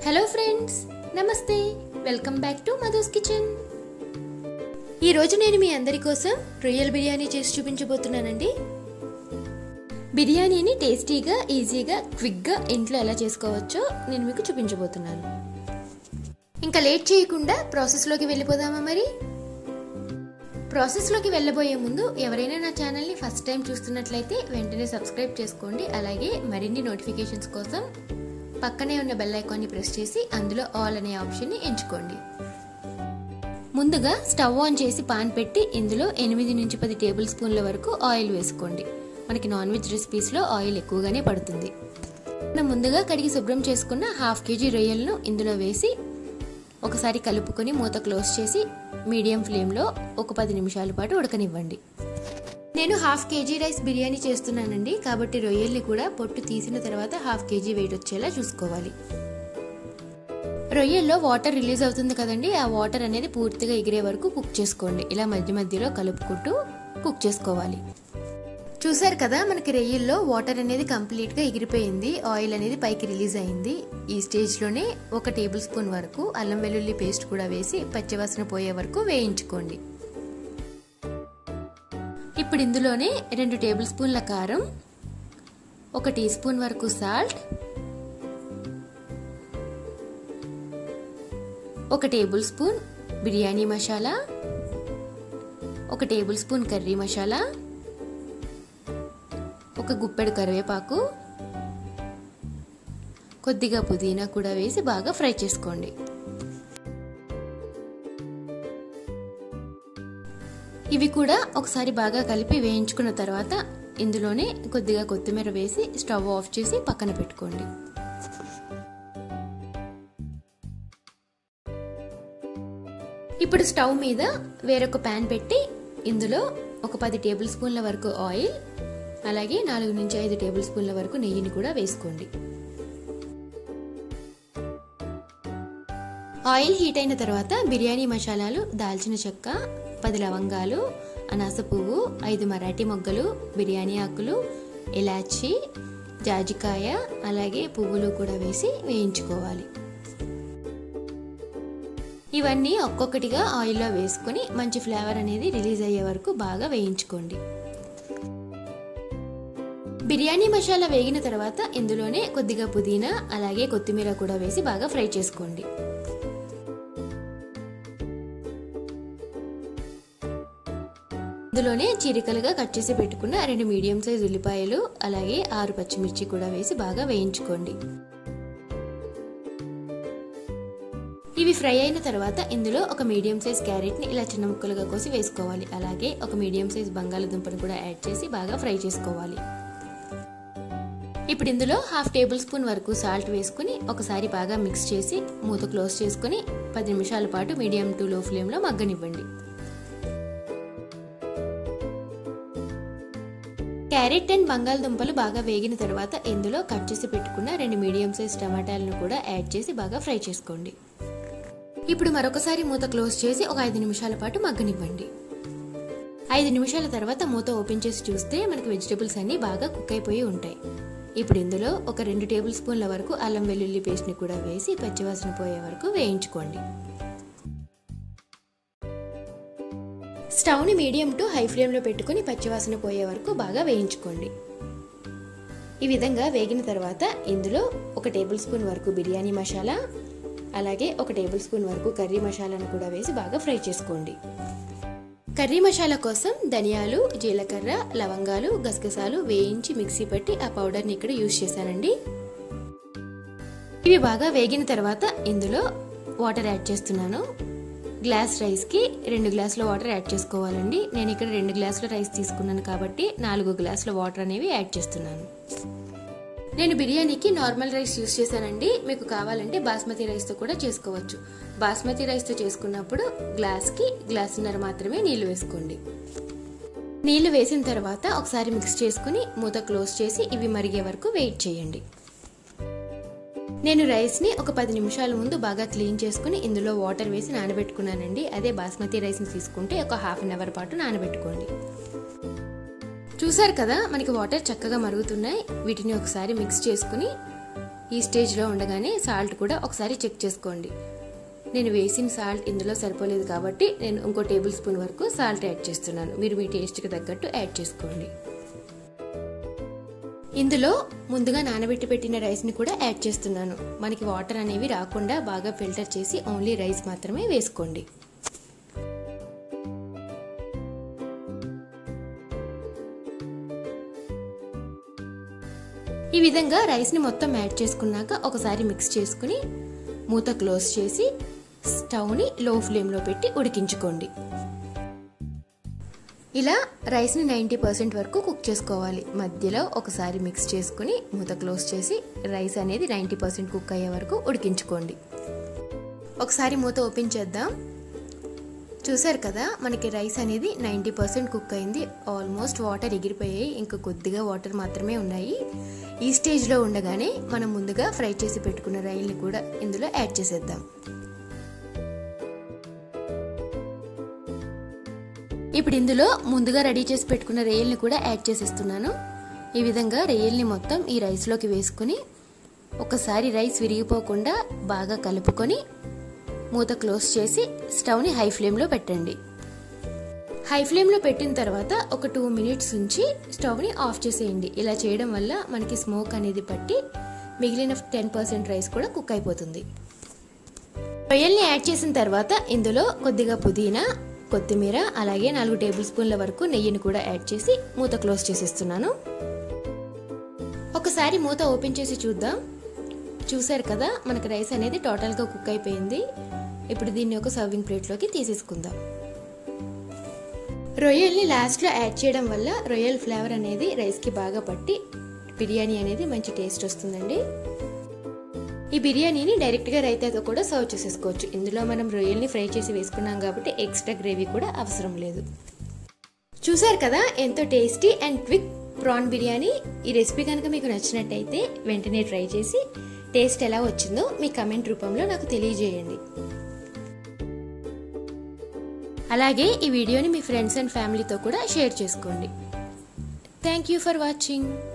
hello friends నమస్తే welcome back to Madhu's kitchen ఈరోజు నేను మీ అందరి కోసం రొయ్యల బిర్యానీ చేసి చూపించబోతున్నానండి బిర్యానీని టేస్టీగా ఈజీగా క్విక్గా ఇంట్లో ఎలా చేసుకోవచ్చో నేను మీకు చూపించబోతున్నాను ఇంకా లేట్ చేయకుండా ప్రాసెస్లోకి వెళ్ళిపోదామా మరి ప్రాసెస్లోకి వెళ్ళబోయే ముందు ఎవరైనా నా ఛానల్ని ఫస్ట్ టైం చూస్తున్నట్లయితే వెంటనే సబ్స్క్రైబ్ చేసుకోండి అలాగే మరిన్ని నోటిఫికేషన్స్ కోసం పక్కనే ఉన్న బెల్ ఐకాన్ని ప్రెస్ చేసి అందులో ఆల్ అనే ఆప్షన్ని ఎంచుకోండి ముందుగా స్టవ్ ఆన్ చేసి పాన్ పెట్టి ఇందులో ఎనిమిది నుంచి పది టేబుల్ స్పూన్ల వరకు ఆయిల్ వేసుకోండి మనకి నాన్ వెజ్ రెసిపీస్లో ఆయిల్ ఎక్కువగానే పడుతుంది మనం ముందుగా కడిగి శుభ్రం చేసుకున్న హాఫ్ కేజీ రొయ్యలను ఇందులో వేసి ఒకసారి కలుపుకొని మూత క్లోజ్ చేసి మీడియం ఫ్లేమ్లో ఒక పది నిమిషాల పాటు ఉడకనివ్వండి నేను హాఫ్ కేజీ రైస్ బిర్యానీ చేస్తున్నానండి కాబట్టి రొయ్యల్ని కూడా పొట్టు తీసిన తర్వాత హాఫ్ కేజీ వెయిట్ వచ్చేలా చూసుకోవాలి రొయ్యల్లో వాటర్ రిలీజ్ అవుతుంది కదండి ఆ వాటర్ అనేది పూర్తిగా ఎగిరే వరకు కుక్ చేసుకోండి ఇలా మధ్య మధ్యలో కలుపుకుంటూ కుక్ చేసుకోవాలి చూసారు కదా మనకి రొయ్యల్లో వాటర్ అనేది కంప్లీట్గా ఎగిరిపోయింది ఆయిల్ అనేది పైకి రిలీజ్ అయింది ఈ స్టేజ్లోనే ఒక టేబుల్ స్పూన్ వరకు అల్లం వెల్లుల్లి పేస్ట్ కూడా వేసి పచ్చివాసన పోయే వరకు వేయించుకోండి ఇప్పుడు ఇందులోనే రెండు టేబుల్ స్పూన్ల కారం ఒక టీ స్పూన్ వరకు సాల్ట్ ఒక టేబుల్ స్పూన్ బిర్యానీ మసాలా ఒక టేబుల్ స్పూన్ కర్రీ మసాలా ఒక గుప్పెడు కరివేపాకు కొద్దిగా పుదీనా కూడా వేసి బాగా ఫ్రై చేసుకోండి ఇవి కూడా ఒకసారి బాగా కలిపి వేయించుకున్న తర్వాత ఇందులోనే కొద్దిగా కొత్తిమీర వేసి స్టవ్ ఆఫ్ చేసి పక్కన పెట్టుకోండి ఇప్పుడు స్టవ్ మీద వేరొక ప్యాన్ పెట్టి ఇందులో ఒక పది టేబుల్ స్పూన్ల వరకు ఆయిల్ అలాగే నాలుగు నుంచి ఐదు టేబుల్ స్పూన్ల వరకు నెయ్యిని కూడా వేసుకోండి ఆయిల్ హీట్ అయిన తర్వాత బిర్యానీ మసాలాలు దాల్చిన చెక్క పది లవంగాలు అనాస పువ్వు ఐదు మరాఠీ మొగ్గలు బిర్యానీ ఆకులు ఇలాచి జాజికాయ అలాగే పువ్వులు కూడా వేసి వేయించుకోవాలి ఇవన్నీ ఒక్కొక్కటిగా ఆయిల్లో వేసుకొని మంచి ఫ్లేవర్ అనేది రిలీజ్ అయ్యే వరకు బాగా వేయించుకోండి బిర్యానీ మసాలా వేగిన తర్వాత ఇందులోనే కొద్దిగా పుదీనా అలాగే కొత్తిమీర కూడా వేసి బాగా ఫ్రై చేసుకోండి ఇందులోనే చీరికలుగా కట్ చేసి పెట్టుకున్న రెండు మీడియం సైజ్ ఉల్లిపాయలు అలాగే ఆరు పచ్చిమిర్చి కూడా వేసి బాగా వేయించుకోండి ఇవి ఫ్రై అయిన తర్వాత ఇందులో ఒక మీడియం సైజ్ క్యారెట్ని ఇలా చిన్న ముక్కలుగా కోసి వేసుకోవాలి అలాగే ఒక మీడియం సైజ్ బంగాళదుంపను కూడా యాడ్ చేసి బాగా ఫ్రై చేసుకోవాలి ఇప్పుడు ఇందులో హాఫ్ టేబుల్ స్పూన్ వరకు సాల్ట్ వేసుకుని ఒకసారి బాగా మిక్స్ చేసి మూత క్లోజ్ చేసుకుని పది నిమిషాల పాటు మీడియం టు లో ఫ్లేమ్లో మగ్గనివ్వండి క్యారెట్ అండ్ బంగాళదుంపలు బాగా వేగిన తర్వాత ఇందులో కట్ చేసి పెట్టుకున్న రెండు మీడియం సైజ్ టమాటాలను కూడా యాడ్ చేసి బాగా ఫ్రై చేసుకోండి ఇప్పుడు మరొకసారి మూత క్లోజ్ చేసి ఒక ఐదు నిమిషాల పాటు మగ్గనివ్వండి ఐదు నిమిషాల తర్వాత మూత ఓపెన్ చేసి చూస్తే మనకి వెజిటబుల్స్ అన్నీ బాగా కుక్ అయిపోయి ఉంటాయి ఇప్పుడు ఇందులో ఒక రెండు టేబుల్ స్పూన్ల వరకు అల్లం వెల్లుల్లి పేస్ట్ని కూడా వేసి పచ్చివాసన పోయే వరకు వేయించుకోండి స్టవ్ని మీడియం టు హై ఫ్లేమ్లో పెట్టుకుని పచ్చివాసన పోయే వరకు బాగా వేయించుకోండి ఈ విధంగా వేగిన తర్వాత ఇందులో ఒక టేబుల్ స్పూన్ వరకు బిర్యానీ మసాలా అలాగే ఒక టేబుల్ స్పూన్ వరకు కర్రీ మసాలాను కూడా వేసి బాగా ఫ్రై చేసుకోండి కర్రీ మసాలా కోసం ధనియాలు జీలకర్ర లవంగాలు గసగసాలు వేయించి మిక్సీ పట్టి ఆ పౌడర్ని ఇక్కడ యూజ్ చేశానండి ఇవి బాగా వేగిన తర్వాత ఇందులో వాటర్ యాడ్ చేస్తున్నాను గ్లాస్ రైస్కి రెండు గ్లాసుల వాటర్ యాడ్ చేసుకోవాలండి నేను ఇక్కడ రెండు గ్లాసుల రైస్ తీసుకున్నాను కాబట్టి నాలుగు గ్లాసుల వాటర్ అనేవి యాడ్ చేస్తున్నాను నేను బిర్యానీకి నార్మల్ రైస్ యూస్ చేశానండి మీకు కావాలంటే బాస్మతి రైస్తో కూడా చేసుకోవచ్చు బాస్మతి రైస్తో చేసుకున్నప్పుడు గ్లాస్కి గ్లాసున్నర మాత్రమే నీళ్లు వేసుకోండి నీళ్లు వేసిన తర్వాత ఒకసారి మిక్స్ చేసుకుని మూత క్లోజ్ చేసి ఇవి మరిగే వరకు వెయిట్ చేయండి నేను రైస్ని ఒక పది నిమిషాల ముందు బాగా క్లీన్ చేసుకుని ఇందులో వాటర్ వేసి నానబెట్టుకున్నానండి అదే బాస్మతి రైస్ని తీసుకుంటే ఒక హాఫ్ అన్ అవర్ పాటు నానబెట్టుకోండి చూసారు కదా మనకి వాటర్ చక్కగా మరుగుతున్నాయి వీటిని ఒకసారి మిక్స్ చేసుకుని ఈ స్టేజ్లో ఉండగానే సాల్ట్ కూడా ఒకసారి చెక్ చేసుకోండి నేను వేసిన సాల్ట్ ఇందులో సరిపోలేదు కాబట్టి నేను ఇంకో టేబుల్ స్పూన్ వరకు సాల్ట్ యాడ్ చేస్తున్నాను మీరు మీ టేస్ట్కి తగ్గట్టు యాడ్ చేసుకోండి ఇందులో ముందుగా నానబెట్టి పెట్టిన రైస్ని కూడా యాడ్ చేస్తున్నాను మనకి వాటర్ అనేవి రాకుండా బాగా ఫిల్టర్ చేసి ఓన్లీ రైస్ మాత్రమే వేసుకోండి ఈ విధంగా రైస్ని మొత్తం యాడ్ చేసుకున్నాక ఒకసారి మిక్స్ చేసుకుని మూత క్లోజ్ చేసి స్టవ్ని లో ఫ్లేమ్లో పెట్టి ఉడికించుకోండి ఇలా రైస్ని నైంటీ పర్సెంట్ వరకు కుక్ చేసుకోవాలి మధ్యలో ఒకసారి మిక్స్ చేసుకుని మూత క్లోజ్ చేసి రైస్ అనేది నైంటీ పర్సెంట్ కుక్ అయ్యే వరకు ఉడికించుకోండి ఒకసారి మూత ఓపెన్ చేద్దాం చూసారు కదా మనకి రైస్ అనేది నైంటీ పర్సెంట్ కుక్ అయింది ఆల్మోస్ట్ వాటర్ ఎగిరిపోయాయి ఇంకా కొద్దిగా వాటర్ మాత్రమే ఉన్నాయి ఈ స్టేజ్లో ఉండగానే మనం ముందుగా ఫ్రై చేసి పెట్టుకున్న రైల్ని కూడా ఇందులో యాడ్ చేసేద్దాం ఇప్పుడు ఇందులో ముందుగా రెడీ చేసి పెట్టుకున్న రేయల్ని కూడా యాడ్ చేసేస్తున్నాను ఈ విధంగా రేయల్ని మొత్తం ఈ రైస్లోకి వేసుకొని ఒకసారి రైస్ విరిగిపోకుండా బాగా కలుపుకొని మూత క్లోజ్ చేసి స్టవ్ని హై ఫ్లేమ్లో పెట్టండి హై ఫ్లేమ్లో పెట్టిన తర్వాత ఒక టూ మినిట్స్ ఉంచి స్టవ్ని ఆఫ్ చేసేయండి ఇలా చేయడం వల్ల మనకి స్మోక్ అనేది పట్టి మిగిలిన టెన్ పర్సెంట్ రైస్ కూడా కుక్ అయిపోతుంది రొయ్యల్ని యాడ్ చేసిన తర్వాత ఇందులో కొద్దిగా పుదీనా కొత్తిమీర అలాగే నాలుగు టేబుల్ స్పూన్ల వరకు నెయ్యిని కూడా యాడ్ చేసి మూత క్లోజ్ చేసేస్తున్నాను ఒకసారి మూత ఓపెన్ చేసి చూద్దాం చూసారు కదా మనకు రైస్ అనేది టోటల్గా కుక్ అయిపోయింది ఇప్పుడు దీన్ని ఒక సర్వింగ్ ప్లేట్లోకి తీసేసుకుందాం రొయ్యల్ని లాస్ట్లో యాడ్ చేయడం వల్ల రొయ్యల్ ఫ్లేవర్ అనేది రైస్కి బాగా పట్టి బిర్యానీ అనేది మంచి టేస్ట్ వస్తుందండి ఈ బిర్యానీని డైరెక్ట్గా రైతాతో కూడా సర్వ్ చేసేసుకోవచ్చు ఇందులో మనం రొయ్యల్ని ఫ్రై చేసి వేసుకున్నాం కాబట్టి ఎక్స్ట్రా గ్రేవీ కూడా అవసరం లేదు చూసారు కదా ఎంతో tasty and quick prawn biryani ఈ రెసిపీ కనుక మీకు నచ్చినట్టయితే వెంటనే ట్రై చేసి టేస్ట్ ఎలా వచ్చిందో మీ కమెంట్ రూపంలో నాకు తెలియజేయండి అలాగే ఈ వీడియోని మీ ఫ్రెండ్స్ అండ్ ఫ్యామిలీతో కూడా షేర్ చేసుకోండి థ్యాంక్ యూ ఫర్ వాచింగ్